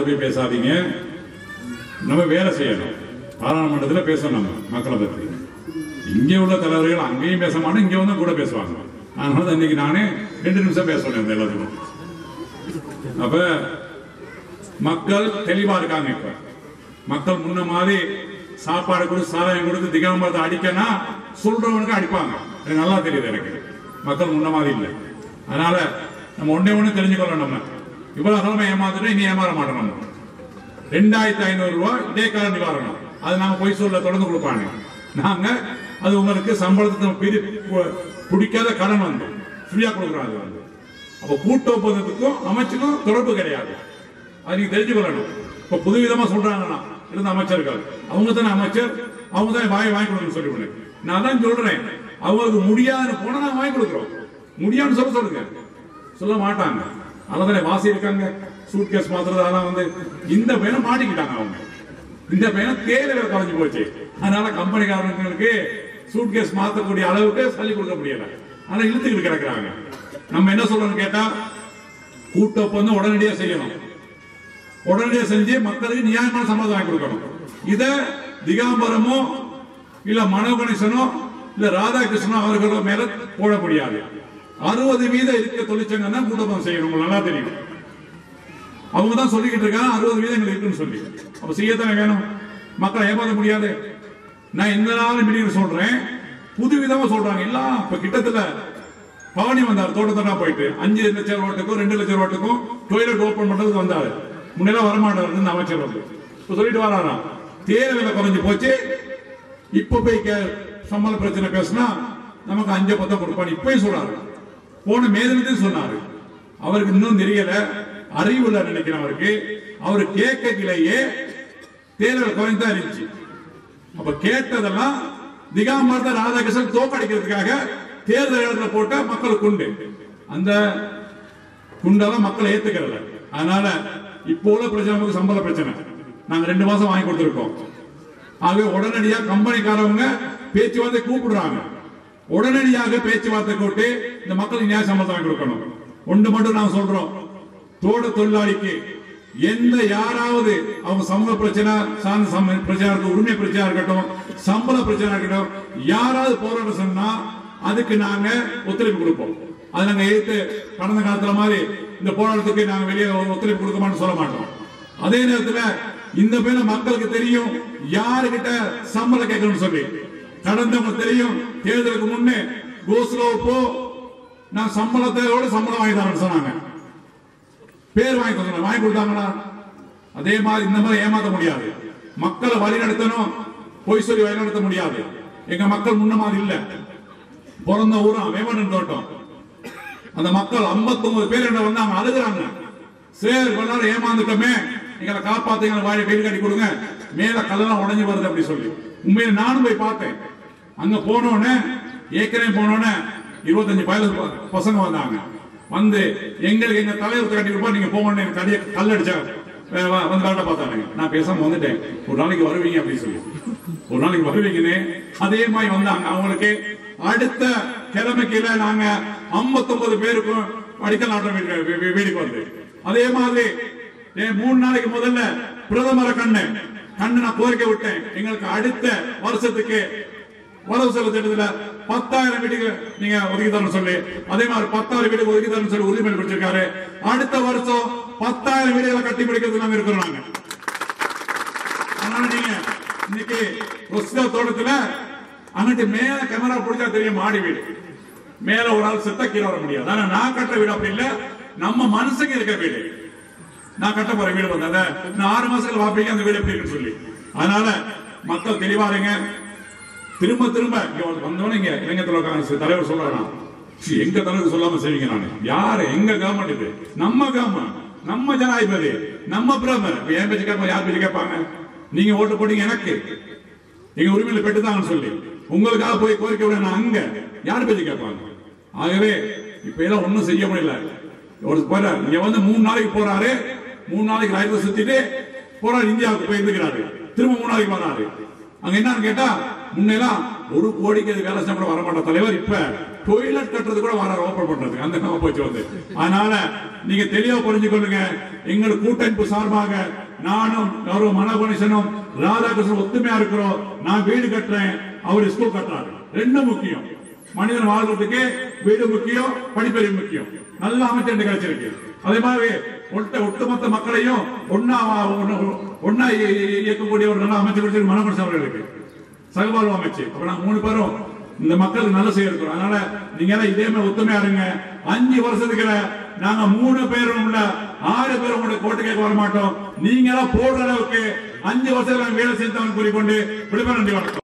பாராளுமன்றத்தில் போய் பேசாதீங்க நம்ம வேலை செய்யணும் பாராளுமன்றத்தில் பேசணும் நம்ம மக்களை பற்றி இங்கே உள்ள தலைவர்கள் அங்கேயும் பேச மாட்டோம் இங்கே வந்து கூட பேசுவாங்க அதனால தான் இன்னைக்கு நானே ரெண்டு நிமிஷம் பேசுவேன் இந்த எல்லாத்துக்கும் அப்ப மக்கள் தெளிவா இருக்காங்க இப்ப மக்கள் முன்ன மாதிரி சாப்பாடு கொடுத்து சாராயம் கொடுத்து திகாமரத்தை அடிக்கனா சொல்றவனுக்கு அடிப்பாங்க எனக்கு நல்லா தெரியுது எனக்கு மக்கள் முன்ன மாதிரி இல்லை அதனால நம்ம ஒண்ணே ஒண்ணு தெரிஞ்சுக்கொள்ளணும் நம்ம இவ்வளவு காலமா ஏமாத்துட்டோம் இனி ஏமாற மாட்டோம் நம்ம ரெண்டாயிரத்தி ஐநூறு ரூபாய் இடைக்கால நிவாரணம் அது நாங்க பொய் சொல்ல தொடர்ந்து கொடுப்பாங்க நாங்க அது உங்களுக்கு சம்பளத்தை பிரி பு- பிடிக்காத கடன் வந்து ஃப்ரீயா கொடுக்குறோம் அது வந்து அப்ப கூட்ட ஒப்பந்தத்துக்கும் அமைச்சுக்கும் தொடர்பு கிடையாது அது நீங்க தெரிஞ்சுக்கொள்ளணும் இப்ப புதுவிதமா சொல்றாங்கன்னா இருந்த அமைச்சர்கள் அவங்க தானே அமைச்சர் அவங்க தான் வாங்கி வாங்கி கொடுக்கணும்னு சொல்லி நான் தான் சொல்றேன் அவங்களுக்கு முடியாதுன்னு போனா நான் வாங்கி கொடுக்குறோம் முடியாதுன்னு சொல்ல சொல்லுங்க சொல்ல மாட்டாங்க அதனால வாசி இருக்காங்க சூட் கேஸ் மாத்துறது அதெல்லாம் வந்து இந்த பையனை மாட்டிக்கிட்டாங்க அவங்க இந்த பையனை தேவையில குறைஞ்சு போச்சு அதனால கம்பெனிக்காரங்களுக்கு சூட் கேஸ் மாத்தக்கூடிய அளவுக்கு சொல்லி கொடுக்க முடியல ஆனா இழுத்துக்கிட்டு கிடக்குறாங்க நம்ம என்ன சொல்றோம்னு கேட்டா கூட்ட ஒப்பந்தம் உடனடியா செய்யணும் உடனடியா செஞ்சு மக்களுக்கு நியாயமான சம்பளம் வாங்கி கொடுக்கணும் இத திகாம்பரமோ இல்ல மனோ கணேசனோ இல்ல ராதாகிருஷ்ணனோ அவர்களோ மேல போட முடியாது அறுபது வீதம் இருக்க தொழிற்சங்கம் தான் கூட்டப்பம் செய்யணும் உங்களுக்கு நல்லா தெரியும் அவங்க தான் சொல்லிக்கிட்டு இருக்காங்க அறுபது வீதம் எங்களுக்கு இருக்குன்னு சொல்லி அப்ப செய்யத்தானே வேணும் மக்களை ஏமாத்த முடியாது நான் எந்த நாளும் மீட்டிங் சொல்றேன் புது விதமா சொல்றாங்க எல்லாம் இப்ப கிட்டத்தட்ட பவனி வந்தார் தோட்டத்தோட போயிட்டு அஞ்சு லட்சம் ஓட்டுக்கும் ரெண்டு லட்சம் ஓட்டுக்கும் டொய்லெட் ஓபன் பண்றதுக்கு வந்தாரு முன்னெல்லாம் வரமாட்டார் இந்த அமைச்சர் வந்து இப்ப சொல்லிட்டு வராராம் தேர் விலை குறைஞ்சு போச்சு இப்ப போய் கே- சம்பள பிரச்சனை பேசினா நமக்கு அஞ்சு பத்தம் கொடுப்பான்னு இப்பயும் சொல்றாரு போன மேதினத்தையும் சொன்னாரு அவருக்கு இன்னும் தெரியல அறிவு இல்ல நினைக்கிறேன் அவருக்கு அவர் கேட்கலையே தேர்தல் குறைந்தா இருந்துச்சு அப்ப கேட்டதெல்லாம் திகாம்பரத்தை ராதாகிருஷ்ணன் தோக்கடிக்கிறதுக்காக தேர்தல் இடத்துல போட்ட மக்களுக்கு உண்டு அந்த குண்டெல்லாம் மக்களை ஏத்துக்கிறல அதனால இப்போ உள்ள பிரச்சனை நமக்கு சம்பள பிரச்சனை நாங்க ரெண்டு மாசம் வாங்கி கொடுத்திருக்கோம் ஆகவே உடனடியா கம்பெனிக்காரவங்க பேச்சுவார்த்தை கூப்பிடுறாங்க உடனடியாக பேச்சுவார்த்தை கூட்டி இந்த மக்களுக்கு நியாய சம்பளத்தை வாங்கி கொடுக்கணும் ஒன்று மட்டும் நாங்க சொல்றோம் தோட்ட தொழிலாளிக்கு எந்த யாராவது அவங்க சமூக பிரச்சனை சார்ந்த சம பிரச்சனை இருக்கட்டும் உரிமை பிரச்சனை இருக்கட்டும் சம்பள பிரச்சனை இருக்கட்டும் யாராவது போராட்டம் சொன்னா அதுக்கு நாங்க ஒத்துழைப்பு கொடுப்போம் அது நாங்க எதிர்த்து கடந்த காலத்துல மாதிரி இந்த போராட்டத்துக்கு நாங்க வெளியே ஒத்துழைப்பு கொடுக்க மாட்டோம் சொல்ல மாட்டோம் அதே நேரத்துல இந்த பேர மக்களுக்கு தெரியும் யாருகிட்ட சம்பளம் கேட்கணும்னு சொல்லி கடந்தவங்க தெரியும் தேர்தலுக்கு முன்னே கோஸ்லோ போ நான் சம்பளத்தோட சம்பளம் வாங்கி தரேன்னு சொன்னாங்க பேர் வாங்கி தந்தாங்க வாங்கி கொடுத்தாங்களா அதே மாதிரி இந்த மாதிரி ஏமாத்த முடியாது மக்களை வழி நடத்தணும் பொய் சொல்லி வழி நடத்த முடியாது எங்க மக்கள் முன்ன மாதிரி இல்ல பிறந்த ஊரும் வேமன் தோட்டம் அந்த மக்கள் 59 பேர் என்ன வந்தாங்க அழுகுறாங்க சரி கொஞ்ச நேரம் ஏமாந்துட்டோமே எங்களை காப்பாத்துங்க வாழை வீடு கட்டி கொடுங்க மேல கல்லெல்லாம் உடைஞ்சு வருது அப்படி சொல்லி உண்மையில நானும் போய் பார்த்தேன் அங்க போனோடனே ஏற்கனவே போனோடனே இருபத்தஞ்சு பயலு பசங்க வந்தாங்க வந்து எங்களுக்கு எங்க தலைவர் கட்டி கொடுப்பா நீங்க போகணும் எனக்கு கடிய கல் அடிச்சாங்க வே- வா- வந்து வேலை பார்த்தாங்க நான் பேசாம வந்துட்டேன் ஒரு நாளைக்கு வருவீங்க அப்படின்னு சொல்லி ஒரு நாளைக்கு வருவீங்கன்னு அதே மாதிரி வந்தாங்க அவங்களுக்கு அடுத்த கிழமைக்குல நாங்க 59 பேருக்கும் அடிக்கல் நாட்டம் வீடு- வீ- வீ- வீடுக்கு வந்து அதே மாதிரி ஏன் மூணு நாளைக்கு முதல்ல பிரதமரை கண்ணு கண்ணு நான் கோரிக்கை விட்டேன் எங்களுக்கு அடுத்த வருஷத்துக்கு வரவு செலவு திட்டத்துல பத்தாயிரம் வீட்டுக்கு நீங்க ஒதுக்கி தரணும் சொல்லி அதே மாதிரி பத்தாயிரம் வீட்டுக்கு ஒதுக்கி தரணும் சொல்லி உறுதிமொழி பிடிச்சிருக்காரு அடுத்த வருஷம் பத்தாயிரம் வீடுகளை கட்டி பிடிக்கிறது நாங்க இருக்கிறோம் நாங்க அதனால நீங்க இன்னைக்கு ருசிகா தோட்டத்துல அங்கிட்டு மேல கேமரா பிடிச்சா தெரியும் மாடி வீடு மேல ஒரு ஆள் செத்த கீழே வர முடியாது ஆனா நான் கட்டுற வீடு அப்படி இல்ல நம்ம மனசுக்கு இருக்க வீடு நான் கட்ட போற வீடு வந்தத நான் ஆறு மாசத்துல பாப்பீங்க அந்த வீடு எப்படி இருக்குன்னு சொல்லி அதனால மக்கள் தெளிவா இருங்க திரும்ப திரும்ப இங்க வந்து- வந்தோடனே இங்க இளைஞர் காங்கிரஸ் தலைவர் சொல்றாராம் "சி, எங்க தலைவர் சொல்லாம செய்வீங்க நானு யாரு எங்க கவர்மெண்ட் இது நம்ம கவர்மெண்ட் நம்ம ஜனாதிபதி நம்ம பிரதமர் இப்ப என் பேச்சு கேட்பாங்க யார் பேச்சு கேட்பாங்க நீங்க ஓட்டு போட்டீங்க எனக்கு எங்க உரிமையில பெற்றுதாங்கன்னு சொல்லி உங்களுக்காக போய் கோரிக்கை விட நான் அங்க யார் பேச்சு கேட்பாங்க ஆகவே இப்ப எல்லாம் ஒண்ணும் செய்ய முடியல ஒரு போறாரு இங்க வந்து மூணு நாளைக்கு போறாரு மூணு நாளைக்கு ரயில்வே சுத்திட்டு போறாரு இந்தியாவுக்கு போய் இருந்துக்கிறாரு திரும்ப மூணு நாளைக்கு வராரு அங்க என்னன்னு கேட்டா முன்னெல்லாம் ஒரு கோடிக்கு அது வேலை செய்ய கூட வரமாட்ட தலைவர் இப்ப டொய்லெட் கட்டுறது கூட வர ஓபன் பண்றது அந்த நம்ம போச்சு வந்து அதனால நீங்க தெளிவா புரிஞ்சுக்கொள்ளுங்க எங்கள் கூட்டமைப்பு சார்பாக நானும் கௌரவ மனோகணேசனும் ராதாகிருஷ்ணன் ஒத்துமையா இருக்கிறோம் நான் வீடு கட்டுறேன் அவர் ஸ்கூல் கட்டுறாரு ரெண்டும் முக்கியம் மனிதன் வாழ்றதுக்கு வீடு முக்கியம் படிப்பறிவு முக்கியம் நல்ல அமைச்சர் கிடைச்சிருக்கு அதே மாதிரி ஒட்ட ஒட்டுமொத்த மக்களையும் ஒன்னா ஒண்ணு- ஒண்ணா இய- இய- இயக்கக்கூடிய ஒரு நல்ல அமைச்சர் கிடைச்சிருக்கு மனோகரன் அவர்களுக்கு சகவாழ்வு அமைச்சு அப்ப நாங்க மூணு பேரும் இந்த மக்களுக்கு நல்ல செய்ய இருக்கிறோம் அதனால நீங்க எல்லாம் இதே மாதிரி ஒத்துமையா இருங்க அஞ்சு வருஷத்துக்கு நாங்க மூணு பேரும் உள்ள ஆறு பேரும் உங்களுடைய கோட்டு கேட்க வர மாட்டோம் நீங்க எல்லாம் போடுற அளவுக்கு அஞ்சு வருஷத்துல நாங்க வேலை செஞ்சவன் கூறிக்கொண்டு விடுபட நன்றி வணக்கம்